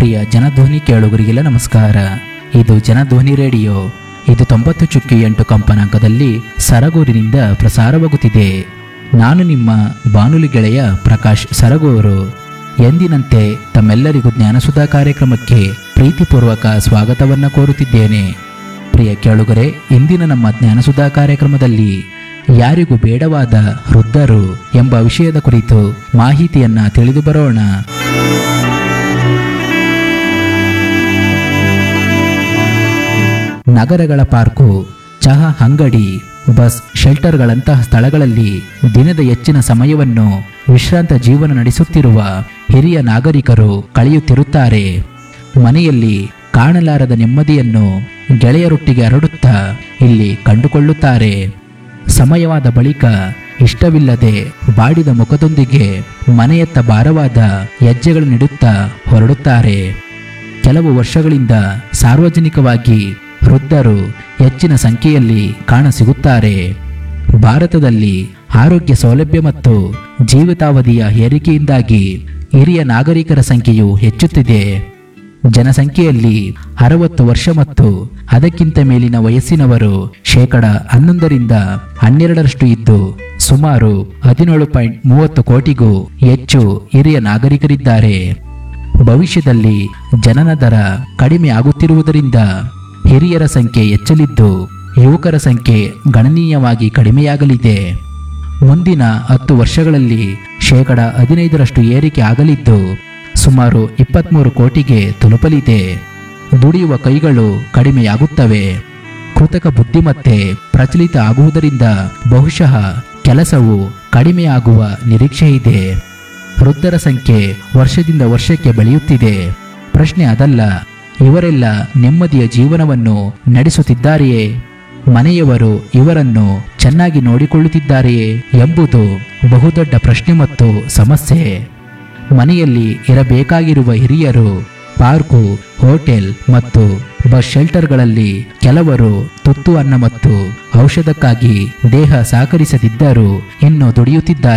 ಪ್ರಿಯ ಜನಧ್ವನಿ ಕೇಳುಗರಿಗೆಲ್ಲ ನಮಸ್ಕಾರ ಇದು ಜನಧ್ವನಿ ರೇಡಿಯೋ ಇದು ತೊಂಬತ್ತು ಚುಕ್ಕಿ ಎಂಟು ಕಂಪನಾಂಕದಲ್ಲಿ ಸರಗೂರಿನಿಂದ ಪ್ರಸಾರವಾಗುತ್ತಿದೆ ನಾನು ನಿಮ್ಮ ಬಾನುಲಿ ಗೆಳೆಯ ಪ್ರಕಾಶ್ ಸರಗೂರು ಎಂದಿನಂತೆ ತಮ್ಮೆಲ್ಲರಿಗೂ ಜ್ಞಾನಸುಧಾ ಕಾರ್ಯಕ್ರಮಕ್ಕೆ ಪ್ರೀತಿಪೂರ್ವಕ ಸ್ವಾಗತವನ್ನು ಕೋರುತ್ತಿದ್ದೇನೆ ಪ್ರಿಯ ಕೇಳುಗರೆ ಇಂದಿನ ನಮ್ಮ ಜ್ಞಾನಸುಧಾ ಕಾರ್ಯಕ್ರಮದಲ್ಲಿ ಯಾರಿಗೂ ಬೇಡವಾದ ವೃದ್ಧರು ಎಂಬ ವಿಷಯದ ಕುರಿತು ಮಾಹಿತಿಯನ್ನ ತಿಳಿದು ಬರೋಣ ನಗರಗಳ ಪಾರ್ಕು ಚಹಾ ಅಂಗಡಿ ಬಸ್ ಶೆಲ್ಟರ್ಗಳಂತಹ ಸ್ಥಳಗಳಲ್ಲಿ ದಿನದ ಹೆಚ್ಚಿನ ಸಮಯವನ್ನು ವಿಶ್ರಾಂತ ಜೀವನ ನಡೆಸುತ್ತಿರುವ ಹಿರಿಯ ನಾಗರಿಕರು ಕಳೆಯುತ್ತಿರುತ್ತಾರೆ ಮನೆಯಲ್ಲಿ ಕಾಣಲಾರದ ನೆಮ್ಮದಿಯನ್ನು ಗೆಳೆಯರೊಟ್ಟಿಗೆ ಹರಡುತ್ತಾ ಇಲ್ಲಿ ಕಂಡುಕೊಳ್ಳುತ್ತಾರೆ ಸಮಯವಾದ ಬಳಿಕ ಇಷ್ಟವಿಲ್ಲದೆ ಬಾಡಿದ ಮುಖದೊಂದಿಗೆ ಮನೆಯತ್ತ ಭಾರವಾದ ಹೆಜ್ಜೆಗಳು ನೀಡುತ್ತಾ ಹೊರಡುತ್ತಾರೆ ಕೆಲವು ವರ್ಷಗಳಿಂದ ಸಾರ್ವಜನಿಕವಾಗಿ ವೃದ್ಧರು ಹೆಚ್ಚಿನ ಸಂಖ್ಯೆಯಲ್ಲಿ ಕಾಣಸಿಗುತ್ತಾರೆ ಭಾರತದಲ್ಲಿ ಆರೋಗ್ಯ ಸೌಲಭ್ಯ ಮತ್ತು ಜೀವಿತಾವಧಿಯ ಏರಿಕೆಯಿಂದಾಗಿ ಹಿರಿಯ ನಾಗರಿಕರ ಸಂಖ್ಯೆಯು ಹೆಚ್ಚುತ್ತಿದೆ ಜನಸಂಖ್ಯೆಯಲ್ಲಿ ಅರವತ್ತು ವರ್ಷ ಮತ್ತು ಅದಕ್ಕಿಂತ ಮೇಲಿನ ವಯಸ್ಸಿನವರು ಶೇಕಡ ಹನ್ನೊಂದರಿಂದ ಹನ್ನೆರಡರಷ್ಟು ಇದ್ದು ಸುಮಾರು ಹದಿನೇಳು ಪಾಯಿಂಟ್ ಮೂವತ್ತು ಕೋಟಿಗೂ ಹೆಚ್ಚು ಹಿರಿಯ ನಾಗರಿಕರಿದ್ದಾರೆ ಭವಿಷ್ಯದಲ್ಲಿ ಜನನ ದರ ಕಡಿಮೆ ಆಗುತ್ತಿರುವುದರಿಂದ ಹಿರಿಯರ ಸಂಖ್ಯೆ ಹೆಚ್ಚಲಿದ್ದು ಯುವಕರ ಸಂಖ್ಯೆ ಗಣನೀಯವಾಗಿ ಕಡಿಮೆಯಾಗಲಿದೆ ಮುಂದಿನ ಹತ್ತು ವರ್ಷಗಳಲ್ಲಿ ಶೇಕಡ ಹದಿನೈದರಷ್ಟು ಏರಿಕೆ ಆಗಲಿದ್ದು ಸುಮಾರು ಇಪ್ಪತ್ತ್ಮೂರು ಕೋಟಿಗೆ ತಲುಪಲಿದೆ ದುಡಿಯುವ ಕೈಗಳು ಕಡಿಮೆಯಾಗುತ್ತವೆ ಕೃತಕ ಬುದ್ಧಿಮತ್ತೆ ಪ್ರಚಲಿತ ಆಗುವುದರಿಂದ ಬಹುಶಃ ಕೆಲಸವು ಕಡಿಮೆಯಾಗುವ ನಿರೀಕ್ಷೆ ಇದೆ ವೃದ್ಧರ ಸಂಖ್ಯೆ ವರ್ಷದಿಂದ ವರ್ಷಕ್ಕೆ ಬೆಳೆಯುತ್ತಿದೆ ಪ್ರಶ್ನೆ ಅದಲ್ಲ ಇವರೆಲ್ಲ ನೆಮ್ಮದಿಯ ಜೀವನವನ್ನು ನಡೆಸುತ್ತಿದ್ದಾರೆಯೇ ಮನೆಯವರು ಇವರನ್ನು ಚೆನ್ನಾಗಿ ನೋಡಿಕೊಳ್ಳುತ್ತಿದ್ದಾರೆಯೇ ಎಂಬುದು ಬಹುದೊಡ್ಡ ಪ್ರಶ್ನೆ ಮತ್ತು ಸಮಸ್ಯೆ ಮನೆಯಲ್ಲಿ ಇರಬೇಕಾಗಿರುವ ಹಿರಿಯರು ಪಾರ್ಕು ಹೋಟೆಲ್ ಮತ್ತು ಬಸ್ ಶೆಲ್ಟರ್ಗಳಲ್ಲಿ ಕೆಲವರು ತುತ್ತು ಅನ್ನ ಮತ್ತು ಔಷಧಕ್ಕಾಗಿ ದೇಹ ಸಹಕರಿಸದಿದ್ದರೂ ಇನ್ನು ದುಡಿಯುತ್ತಿದ್ದಾರೆ